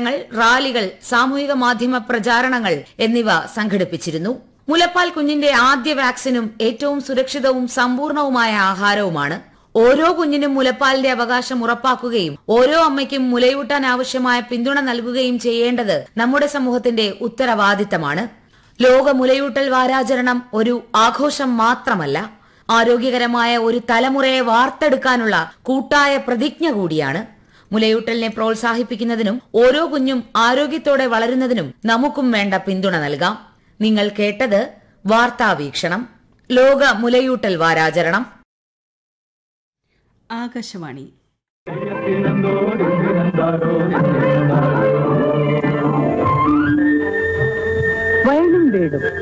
ദിനാചരണങ്ങൾ റാലികൾ സാമൂഹിക മാധ്യമ പ്രചാരണങ്ങൾ എന്നിവ സംഘടിപ്പിച്ചിരുന്നു മുലപ്പാൽ കുഞ്ഞിന്റെ ആദ്യ വാക്സിനും ഏറ്റവും സുരക്ഷിതവും സമ്പൂർണവുമായ ആഹാരവുമാണ് ഓരോ കുഞ്ഞിനും മുലപ്പാലിന്റെ അവകാശം ഉറപ്പാക്കുകയും ഓരോ അമ്മയ്ക്കും മുലയൂട്ടാൻ ആവശ്യമായ പിന്തുണ നൽകുകയും ചെയ്യേണ്ടത് നമ്മുടെ സമൂഹത്തിന്റെ ഉത്തരവാദിത്തമാണ് ലോക മുലയൂട്ടൽ വാരാചരണം ഒരു ആഘോഷം മാത്രമല്ല ആരോഗ്യകരമായ ഒരു തലമുറയെ വാർത്തെടുക്കാനുള്ള കൂട്ടായ പ്രതിജ്ഞ കൂടിയാണ് മുലയൂട്ടലിനെ പ്രോത്സാഹിപ്പിക്കുന്നതിനും ഓരോ കുഞ്ഞും ആരോഗ്യത്തോടെ വളരുന്നതിനും നമുക്കും വേണ്ട പിന്തുണ നൽകാം നിങ്ങൾ കേട്ടത് വാർത്താവീക്ഷണം ലോക മുലയൂട്ടൽ വാരാചരണം ആകാശവാണി വയലും വീടും